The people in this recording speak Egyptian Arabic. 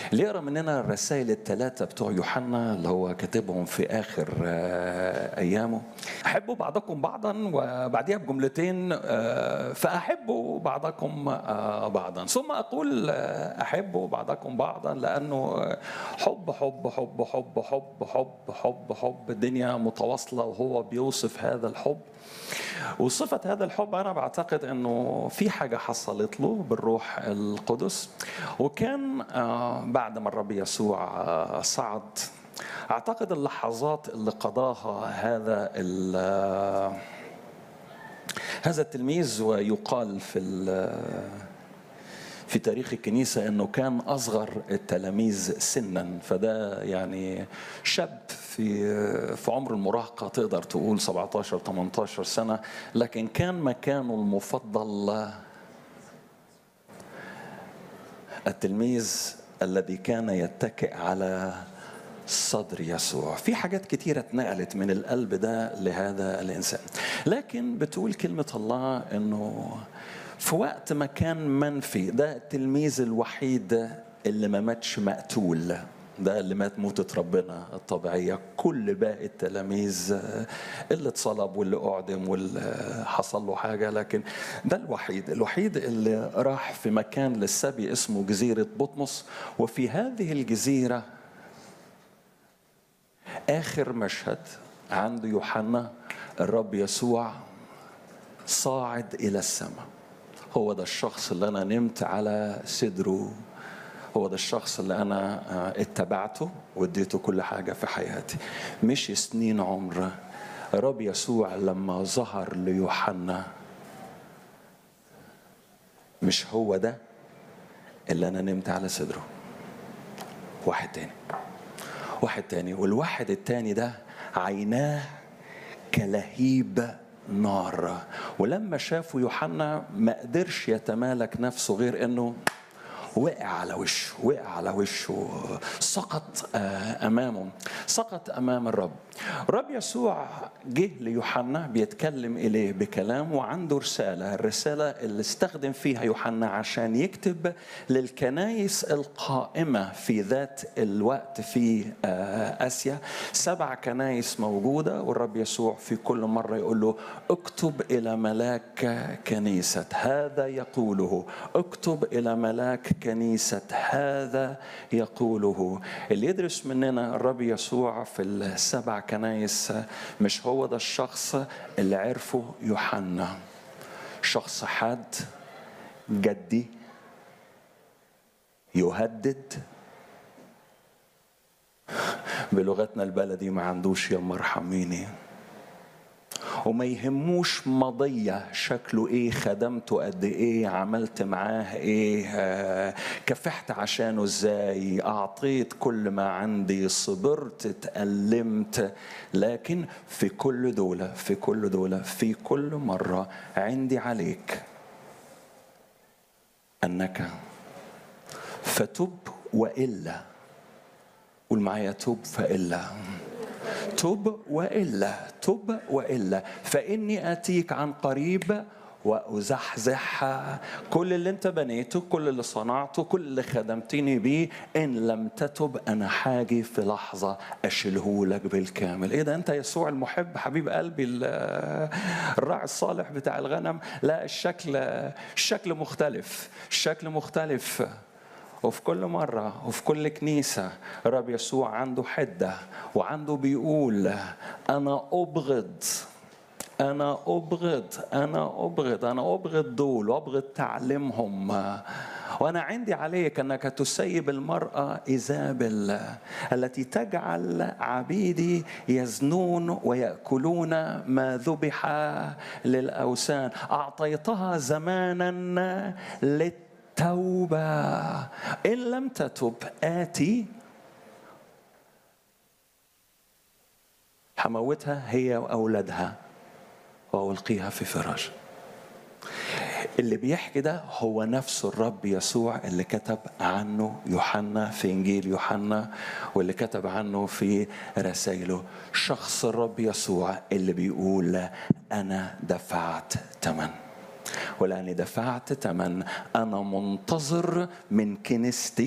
اللي يقرا مننا الرسائل الثلاثة بتوع يوحنا اللي هو كاتبهم في آخر آه، أيامه أحبوا بعضكم بعضا وبعديها بجملتين آه، فأحبوا بعضكم آه، بعضا ثم أقول آه، أحبوا بعضكم بعضا لأنه آه، حب حب حب حب حب حب حب حب الدنيا متواصلة وهو بيوصف هذا الحب وصفة هذا الحب أنا بعتقد أنه في حاجة حصلت له بالروح القدس وكان آه، بعد ما الرب يسوع آه، صعد أعتقد اللحظات اللي قضاها هذا ال- آه، هذا التلميذ ويقال في ال- في تاريخ الكنيسة أنه كان أصغر التلاميذ سنا فده يعني شاب في في عمر المراهقة تقدر تقول 17 18 سنة لكن كان مكانه المفضل التلميذ الذي كان يتكئ على صدر يسوع في حاجات كتيرة اتنقلت من القلب ده لهذا الإنسان لكن بتقول كلمة الله أنه في وقت ما كان منفي ده التلميذ الوحيد اللي ما ماتش مقتول ده اللي مات موتة ربنا الطبيعية كل باقي التلاميذ اللي اتصلب واللي أعدم واللي حصل له حاجة لكن ده الوحيد الوحيد اللي راح في مكان للسبي اسمه جزيرة بطمس وفي هذه الجزيرة آخر مشهد عند يوحنا الرب يسوع صاعد إلى السماء هو ده الشخص اللي أنا نمت على صدره هو ده الشخص اللي أنا آه، اتبعته واديته كل حاجة في حياتي مش سنين عمر الرب يسوع لما ظهر ليوحنا مش هو ده اللي أنا نمت على صدره واحد تاني واحد تاني والواحد التاني ده عيناه كلهيب نار ولما شافوا يوحنا ما قدرش يتمالك نفسه غير انه وقع على وشه وقع على وشه سقط آه، امامه سقط امام الرب الرب يسوع جه ليوحنا بيتكلم اليه بكلام وعنده رساله الرساله اللي استخدم فيها يوحنا عشان يكتب للكنايس القائمه في ذات الوقت في آه، اسيا سبع كنايس موجوده والرب يسوع في كل مره يقول له اكتب الى ملاك كنيسه هذا يقوله اكتب الى ملاك كنيسه هذا يقوله اللي يدرس مننا الرب يسوع في السبع كنايس مش هو ده الشخص اللي عرفه يوحنا شخص حاد جدي يهدد بلغتنا البلدي ما عندوش يا مرحميني وما يهموش مضية شكله ايه خدمته قد ايه عملت معاه ايه آه، كفحت عشانه ازاي اعطيت كل ما عندي صبرت اتألمت لكن في كل دولة في كل دولة في كل مرة عندي عليك انك فتب والا قول معايا تب فالا تب والا تب والا فاني اتيك عن قريب وازحزح كل اللي انت بنيته كل اللي صنعته كل اللي خدمتني بيه ان لم تتب انا حاجي في لحظه اشيله لك بالكامل ايه ده انت يسوع المحب حبيب قلبي ال- الراعي الصالح بتاع الغنم لا الشكل الشكل مختلف الشكل مختلف وفي كل مرة وفي كل كنيسة الرب يسوع عنده حدة وعنده بيقول أنا أبغض أنا أبغض أنا أبغض أنا أبغض دول وأبغض تعليمهم وأنا عندي عليك أنك تسيب المرأة إيزابل التي تجعل عبيدي يزنون ويأكلون ما ذبح للأوثان أعطيتها زمانا للتوبة إن لم تتب آتي هموتها هي وأولادها وألقيها في فراش اللي بيحكي ده هو نفسه الرب يسوع اللي كتب عنه يوحنا في انجيل يوحنا واللي كتب عنه في رسائله شخص الرب يسوع اللي بيقول انا دفعت ثمن ولاني دفعت ثمن انا منتظر من كنيستي